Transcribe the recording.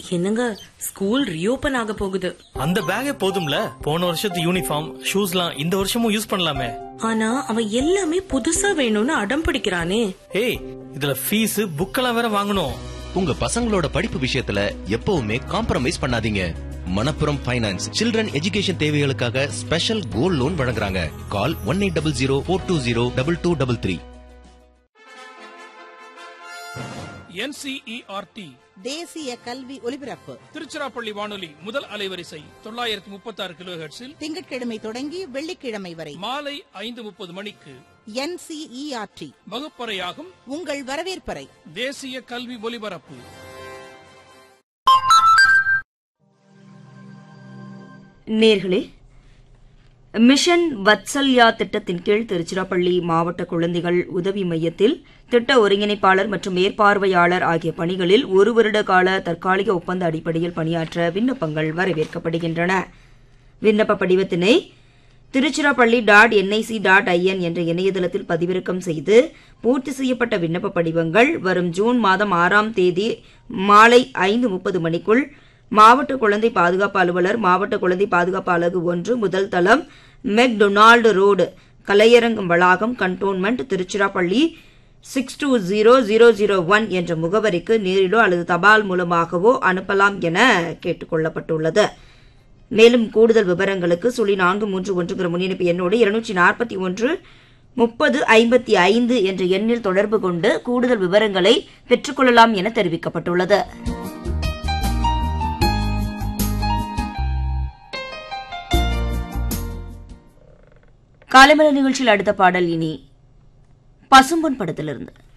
என்னங்க school reopen ஆக போகுது அந்த பேக்கே போதும்ல போன வருஷத்து யூனிஃபார்ம் ஷூஸ்லாம் இந்த வருஷமும் யூஸ் பண்ணலாமே ஆனா அவன் எல்லாமே புதுசா வேணும்னு அடம் பிடிக்கிறானே ஏய் இதுல ஃபீஸ் புக்கெல்லாம் வேற வாங்கணும் உங்க பசங்களோட படிப்பு விஷயத்துல எப்பவுமே காம்ப்ரமைஸ் பண்ணாதீங்க மணப்புரம் ஃபைனான்ஸ் சில்ட்ரன் எஜுகேஷன் தேவைகளுக்காக ஸ்பெஷல் கோல்ட் லோன் வழங்குறாங்க call one eight double zero four two zero double two double three NCERT தேசிய கல்வி ஒலிபரப்பு திருச்சிராப்பள்ளி வானொலி முதல் அலைவரிசை தொள்ளாயிரத்தி முப்பத்தி ஆறு கிலோ திங்கட்கிழமை தொடங்கி வெள்ளிக்கிழமை வரை மாலை ஐந்து முப்பது மணிக்கு என்சிஇஆர்டி வகுப்பறையாகும் உங்கள் வரவேற்பறை தேசிய கல்வி ஒலிபரப்பு நேர்களே மிஷன் வத்சல்யா திட்டத்தின் கீழ் திருச்சிராப்பள்ளி மாவட்ட குழந்தைகள் உதவி மையத்தில் திட்ட ஒருங்கிணைப்பாளர் மற்றும் மேற்பார்வையாளர் ஆகிய பணிகளில் ஒரு வருட கால தற்காலிக ஒப்பந்த அடிப்படையில் பணியாற்ற விண்ணப்பங்கள் வரவேற்கப்படுகின்றன விண்ணப்ப படிவத்தினை Tiruchirappalli dot NIC dot IN என்ற இணையதளத்தில் பதிவிறக்கம் செய்து பூர்த்தி செய்யப்பட்ட விண்ணப்ப படிவங்கள் வரும் ஜூன் மாதம் ஆறாம் தேதி மாலை ஐந்து முப்பது மணிக்குள் மாவட்ட குழந்தை பாதுகாப்பு அலுவலர் மாவட்ட குழந்தை பாதுகாப்பு அலகு ஒன்று முதல் தளம் மெக்டொனால்டு ரோடு கலையரங்கம் வளாகம் cantonment Tiruchirappalli six two zero zero zero one என்ற முகவரிக்கு நேரிலோ அல்லது தபால் மூலமாகவோ அனுப்பலாம் என கேட்டுக் கொள்ளப்பட்டுள்ளது மேலும் கூடுதல் விவரங்களுக்கு சுழி நான்கு மூன்று ஒன்றுங்கிற முன்னிணைப்பு எண்ணோடு இருநூற்றி நாற்பத்தி ஒன்று முப்பது ஐம்பத்தி ஐந்து என்ற எண்ணில் தொடர்பு கொண்டு கூடுதல் விவரங்களை பெற்றுக்கொள்ளலாம் என தெரிவிக்கப்பட்டுள்ளது காலைமலை நிகழ்ச்சியில் அடுத்த பாடல் இனி பசும்பொன் படத்திலிருந்து